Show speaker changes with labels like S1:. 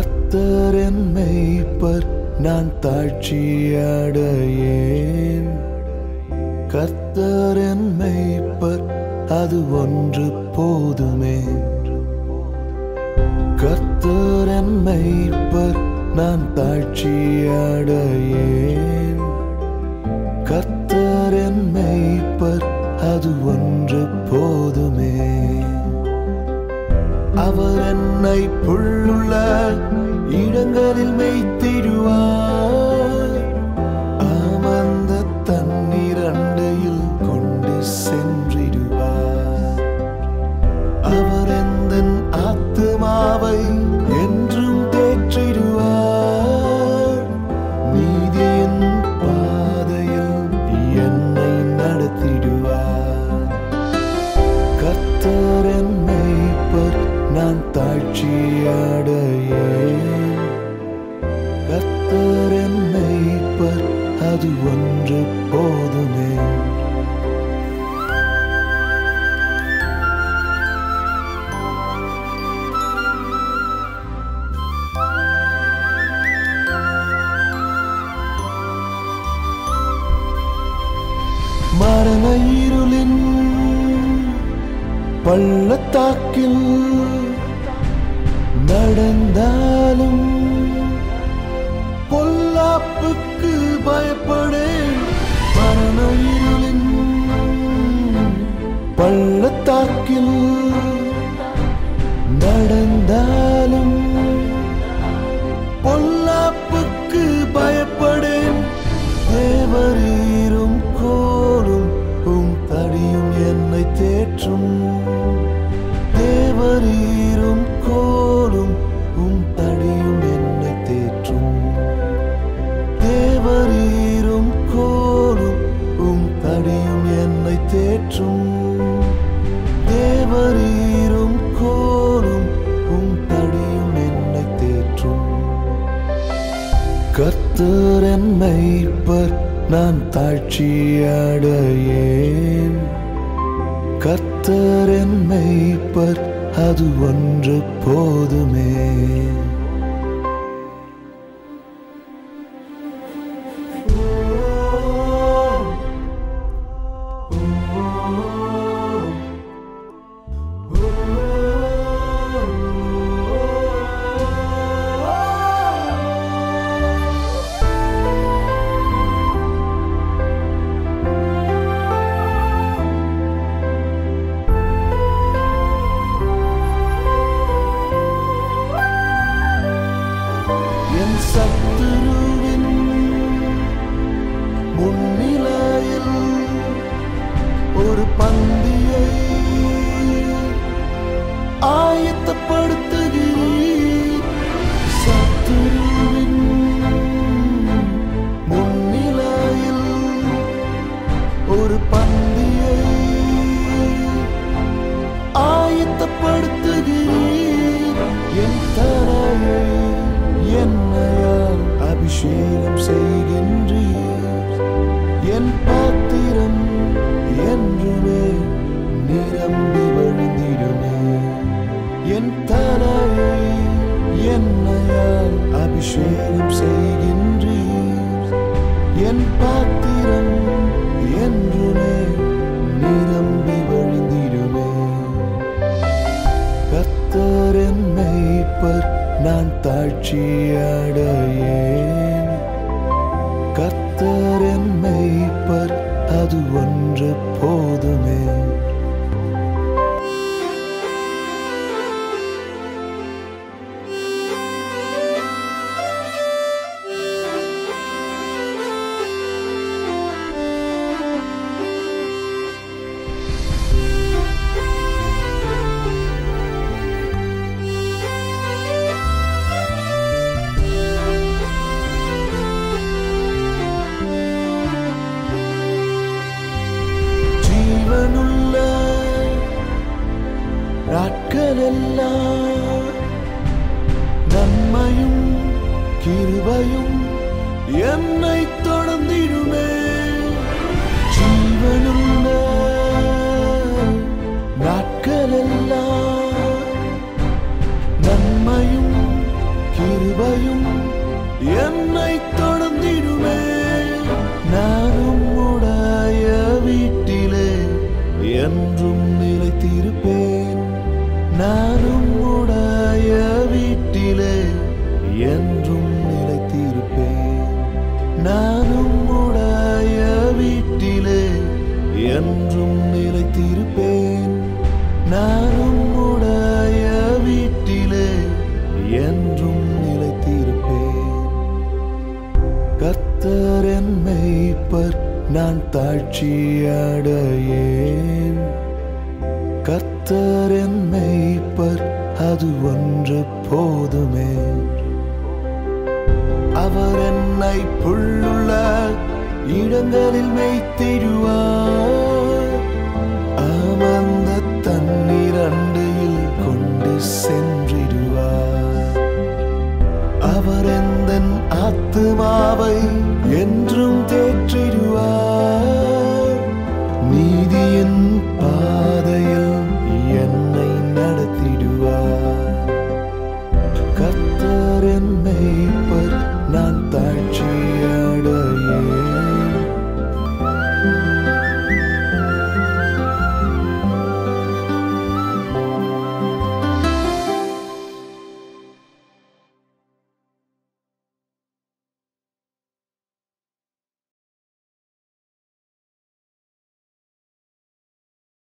S1: கர்த்தர் என் மெய்ப்பர் நான் தாழ்ச்சியடையேன் கர்த்தர் என் மெய்ப்பர் அது ஒன்று போதுமே கர்த்தர் என் மெய்ப்பர் நான் தாழ்ச்சியடையேன் கர்த்தர் என் மெய்ப்பர் அது ஒன்று போதுமே அவர் என்னை புள்ளுள்ள இடங்களில் மெய்த்திடுவார் அமர்ந்த தண்ணீர் அண்டையில் கொண்டு சென்றிடுவார் அவர் எந்த ஆத்துமாவை என்றும் தேற்றிடுவார் நீதியின் பாதையில் என்னை நடத்திடுவார் கர்த்தர் என் மெய்ப்பர் நான் தாழ்ச்சியடையேன் கர்த்தர் என் மெய்ப்பர் அது ஒன்று போதுமே மரண இருளின் பள்ளத்தாக்கில் நடந்தாலும் பொல்லாப்புக்கு பயப்படேன் மரண இருளின் பள்ளத்தாக்கில் நடந்தாலும் பொல்லாப்புக்கு பயப்படேன் தேவரீரும் கோலும் உம் தடியும் என்னை தேற்றும் தேவரீரும் கோலும் உம் தடியும் என்னை தேற்றும் தேவரீரும் கோலும் உம் தடியும் என்னை தேற்றும் தேவரீரும் கோலும் உம் தடியும் என்னை தேற்றும் கர்த்தர் என் மெய்ப்பர் நான் தாழ்ச்சியடையேன் கர்த்தர் என் மெய்ப்பர் அது ஒன்று போதுமே என் சத்துருவின் முன்னிலையில் ஒரு பந்தியை ஆயத்தப்படுத்துகிறீர் சத்துருவின் முன்னிலையில் ஒரு பந்தியை ஆயத்தப்படுத்துகிறீர் என் தரையை என்னையால் அபிஷேகம் செய்கின்றீர் என் பாத்திரம் என்றுமே நிரம்பி வழிந்திடுமே என் தலையை என்னையால் அபிஷேகம் செய்கின்றீர் என் பாத்திரம் என்றுமே நிரம்பி வழிந்திடுமே கர்த்தர் என் மெய்ப்பர் நான் தாழ்ச்சியடையேன் கர்த்தர் என் மெய்ப்பர் அது ஒன்று போதுமே ஜீவனுள்ள நாட்களெல்லாம் நன்மையும் கிருபையும் என்னை தொடர்ந்திடுமே ஜீவனுள்ள நாட்களெல்லாம் நன்மையும் கிருபையும் கிருபையும் என்னை தொடர்ந்திடுமே நானும் உடைய வீட்டிலே என்றும் நிலைத்திருப்பேன் நானும் உடைய வீட்டிலே என்றும் நிலைத்திருப்பேன் நானும் உடைய வீட்டிலே என்றும் நிலைத்திருப்பேன் நானும் உடைய வீட்டிலே என்றும் நிலைத்திருப்பேன் கர்த்தர் என் மெய்ப்பர் நான் தாழ்ச்சியடையேன் கர்த்தர் என் மெய்ப்பர் அது ஒன்று போதுமே அவர் என்னை புல்லுள்ள இடங்களில் மேய்த்திடுவார் அமர்ந்த தண்ணீர் அண்டையில் கொண்டு சென்றிடுவார் அவர் எந்த ஆத்துமாவை என்று